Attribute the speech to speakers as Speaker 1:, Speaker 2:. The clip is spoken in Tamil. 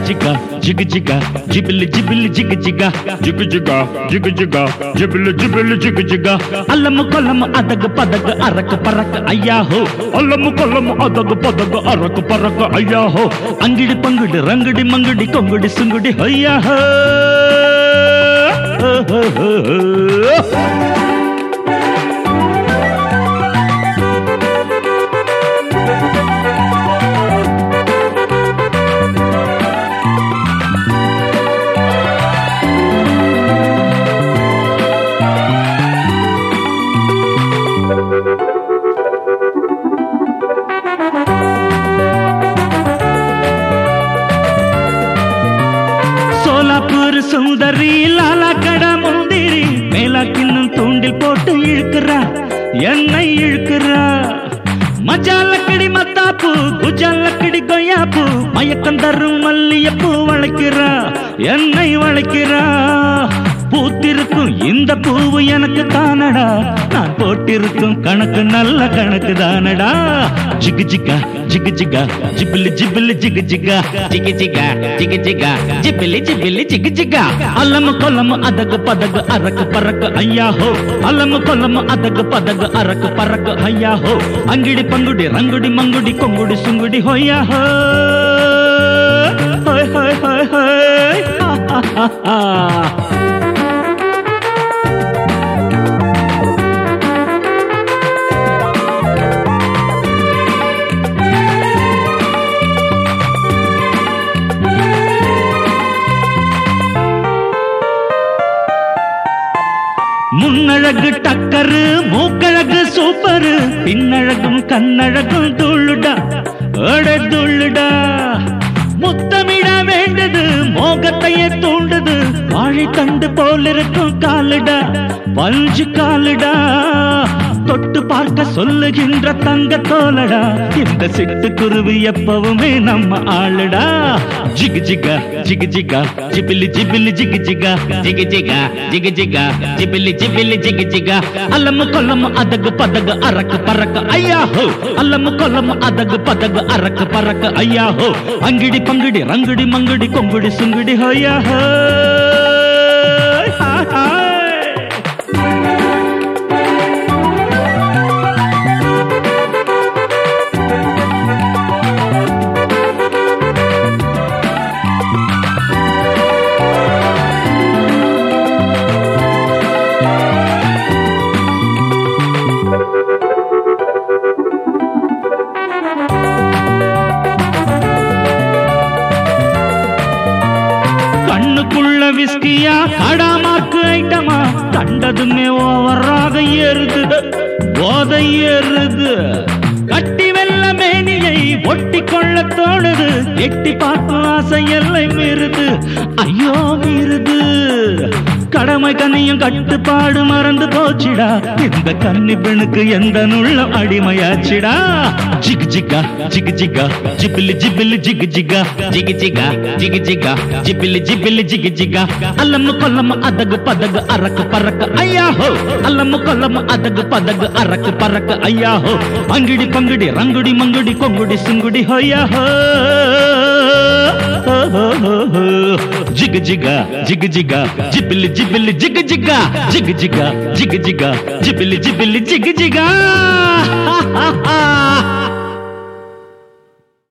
Speaker 1: జిగ జిగ జిగ జిబిలి జిబిలి జిగ జిగ జిగ జిగ జిగ జిగ జిబిలి జిబిలి జిగ జిగ అల్లము కొల్లము అదగ పదగ అరక పరక అయ్యాహో అల్లము కొల్లము అదగ పదగ అరక పరక అయ్యాహో అంగిడి పంగుడి రంగుడి మంగుడి కొంగుడి సుంగుడి అయ్యాహో சோலாப்பூர் சுந்தரி லாலா கடா முந்திரி மேலாக்கின்னும் தூண்டில் போட்டு இழுக்கிறா என்னை இழுக்கிறா மஜாலக்கடி மத்தாப்பூ குஜாலக்கடி கொய்யாப்பூ மயக்கம் தரும் மல்லியப்பூ வளைக்கிறா என்னை வளைக்கிறா பூத்திருக்கும் இந்த பூவு எனக்கு தானடா நான் போட்டிருக்கும் கணக்கு நல்ல கணக்கு தானடா ஜிகு ஜிகா ஜிகு ஜிகா ஜிபிலி ஜிபிலி ஜிகு ஜிகா ஜிகு ஜிகா ஜிகு ஜிகா ஜிபிலி ஜிபிலி ஜிகு ஜிகா అల్లము కొల్లము అదగ పదగ అరక పరక అయ్యాహో అల్లము కొల్లము అదగ పదగ అరక పరక అయ్యాహో అంగిడి పంగుడి రంగుడి మంగుడి కొంగుడి సుంగుడి హోయ్యాహో హోయ్ హోయ్ హోయ్ హోయ్ హా, హా, హా, హా. முன்னழகு டக்கரு மூக்கழகு சூப்பரு பின்னழகும் கண்ணழகும் துள்ளுடா அட துள்ளுடா முத்தமிட வேண்டது மோகத்தையே தூண்டுது வாழைத்தண்டு போல் இருக்கும் காலுடா பஞ்சு காலுடா தொட்டு பார்க்க சொல்லுகின்ற தங்க தோலடா இந்த சிட்டுக்குருவி எப்பவுமே நம்ம ஆளுடா ஜிகு ஜிகா ஜிகு ஜிகா ஜிபிலி ஜிபிலி ஜிகு ஜிகா ஜிகு ஜிகா ஜிகு ஜிகா ஜிபிலி ஜிபிலி ஜிகு ஜிகா అల్లము కొల్లము అదగు పదగ అరక పరక అయ్యాహో అల్లము కొల్లము అదగు పదగ అరక పరక అయ్యాహో అంగిడి పంగిడి రంగుడి మంగుడి కొంగుడి సుంగుడి హోయాహో హాయ్ హాయ్ கண்ணுக்குள்ள விஸ்கியா கடாமாக்கு ஐட்டமா கண்டதுமே ஓவராக ஏறுது போதை ஏறுது கட்டி வெள்ள மேனியை ஒட்டி கொள்ள தோணுது எட்டி பார்க்கும் ஆசை எல்லை மீறுது ஐயோ மீறுது கடமை கண்ணியும் கட்டுப்பாடு மறந்து போச்சுடா இந்த கன்னி பெண்ணுக்கு எந்த நுள்ளம் அடிமையாச்சுடா ஜிகு ஜிகா ஜிகு ஜிகா ஜிபிலி ஜிபிலி ஜிகு ஜிகா ஜிகு ஜிகா ஜிகு ஜிகா ஜிபிலி ஜிபிலி ஜிகு ஜிகா అల్లము కొల్లము అదగు పదగు అరకు పరక అయ్యాహో అల్లము కొల్లము అదగు పదగు అరకు పరక అయ్యాహో అంగిడి పంగిడి రంగుడి మంగుడి కొంగుడి సింగుడి హోయాహో జిగ జిగ జిగ జిగ జిబిలి జిబిలి జిగ జిగ జిగ జిగ జిగ జిగ జిబిలి జిబిలి జిగ జిగ